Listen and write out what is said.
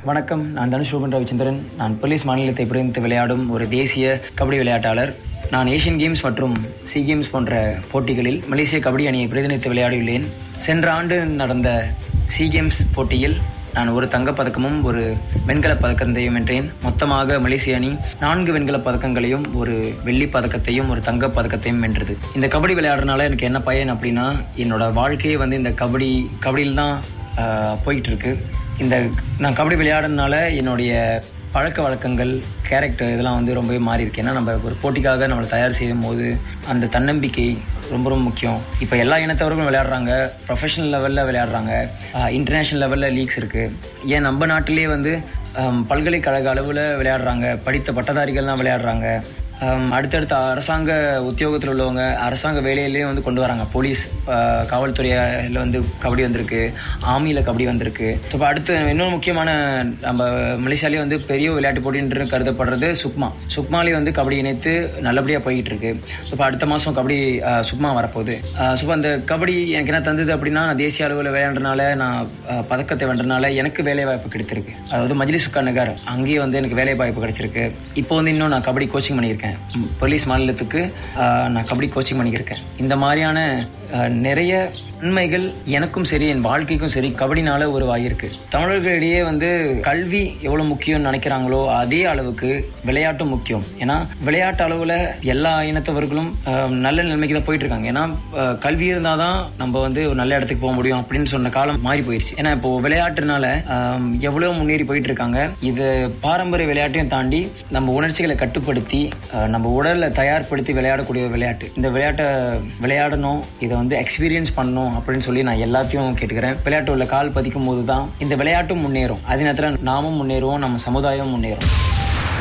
வணக்கம் நான் தனுஷ் ரூபன் ரவிச்சந்திரன் நான் போலீஸ் மாநிலத்தை பிரதிநிதித்து விளையாடும் ஒரு தேசிய கபடி விளையாட்டாளர் நான் ஏசியன் கேம்ஸ் மற்றும் சி கேம்ஸ் போன்ற போட்டிகளில் மலேசிய கபடி அணியை பிரதிநிதித்து விளையாடியுள்ளேன் சென்ற ஆண்டு நடந்த சி கேம்ஸ் போட்டியில் நான் ஒரு தங்கப் பதக்கமும் ஒரு வெண்கலப் பதக்கத்தையும் வென்றேன் மொத்தமாக மலேசிய அணி நான்கு வெண்கலப் பதக்கங்களையும் ஒரு வெள்ளிப் பதக்கத்தையும் ஒரு தங்கப் பதக்கத்தையும் வென்றது இந்த கபடி விளையாடுறதுனால எனக்கு என்ன பயன் அப்படின்னா என்னோட வாழ்க்கையே வந்து இந்த கபடி கபடியில் தான் ஆஹ், போயிட்டு இருக்கு இந்த நான் கபடி விளையாடுறதுனால என்னுடைய பழக்க வழக்கங்கள் கேரக்டர் இதெல்லாம் வந்து ரொம்பவே மாறி இருக்கு ஏன்னா நம்ம ஒரு போட்டிக்காக நம்மளை தயார் செய்யும் போது அந்த தன்னம்பிக்கை ரொம்ப ரொம்ப முக்கியம் இப்போ எல்லா இனத்தவர்களும் விளையாடுறாங்க ப்ரொஃபஷனல் லெவலில் விளையாடுறாங்க இன்டர்நேஷ்னல் லெவலில் லீக்ஸ் இருக்குது ஏன் நம்ம நாட்டிலேயே வந்து ஆம், பல்கலைக்கழக அளவில் விளையாடுறாங்க படித்த பட்டதாரிகள்லாம் விளையாடுறாங்க ஆம், அடுத்தடுத்த அரசாங்க உத்தியோகத்தில் உள்ளவங்க அரசாங்க வேலையிலேயே வந்து கொண்டு வராங்க போலீஸ் ஆஹ், காவல்துறையில் வந்து கபடி வந்திருக்கு ஆர்மியில் கபடி வந்திருக்கு இப்போ அடுத்து இன்னொரு முக்கியமான நம்ம மலேசியாலேயே வந்து பெரிய விளையாட்டு போட்டின்று கருதப்படுறது சுக்மா சுக்மாலே வந்து கபடி இணைத்து நல்லபடியாக போயிட்டு இருக்கு இப்போ அடுத்த மாதம் கபடி ஆஹ், சுக்மா வரப்போகுது ஸோ அந்த கபடி எனக்கு என்ன தந்தது அப்படின்னா நான் தேசிய அளவில் விளையாடுறதுனால நான் ஆஹ், பதக்கத்தை வென்றனால எனக்கு வேலை வாய்ப்பு கிடைத்திருக்கு அதாவது மஜ்லி சுக்கா நகர் அங்கேயே வந்து எனக்கு வேலை வாய்ப்பு கிடைச்சிருக்கு இப்போ வந்து இன்னும் நான் கபடி கோச்சிங் பண்ணியிருக்கேன் ம், போலீஸ் மாநிலத்துக்கு ஆஹ், நான் கபடி கோச்சிங் பண்ணியிருக்கேன் இந்த மாதிரியான ஆஹ், நிறைய நன்மைகள் எனக்கும் சரி என் வாழ்க்கைக்கும் சரி கபடினால உருவாகியிருக்கு தமிழர்களிடையே வந்து கல்வி எவ்வளவு முக்கியம்னு நினைக்கிறாங்களோ அதே அளவுக்கு விளையாட்டும் முக்கியம் ஏன்னா விளையாட்டு அளவுல எல்லா இனத்தவர்களும் ஆஹ், நல்ல நிலைமைக்கு தான் போயிட்டு இருக்காங்க ஏன்னா ஆஹ், கல்வி இருந்தாதான் நம்ம வந்து ஒரு நல்ல இடத்துக்கு போக முடியும் அப்படின்னு சொன்ன காலம் மாறி போயிடுச்சு ஏன்னா இப்போ விளையாட்டுனால ஆஹ், எவ்வளவு முன்னேறி போயிட்டு இருக்காங்க இது பாரம்பரிய விளையாட்டையும் தாண்டி நம்ம உணர்ச்சிகளை கட்டுப்படுத்தி ஆஹ், நம்ம உடலை தயார்படுத்தி விளையாடக்கூடிய ஒரு விளையாட்டு இந்த விளையாட்டை விளையாடணும் இதை வந்து எக்ஸ்பீரியன்ஸ் பண்ணணும் அப்படின்னு சொல்லி நான் எல்லாத்தையும் கேட்டுக்கிறேன் விளையாட்டு உள்ள கால் பதிக்கும் போது தான் இந்த விளையாட்டும் முன்னேறும் அதே நேரத்தில் நாமும் முன்னேறுவோம் நம்ம சமுதாயமும் முன்னேறும்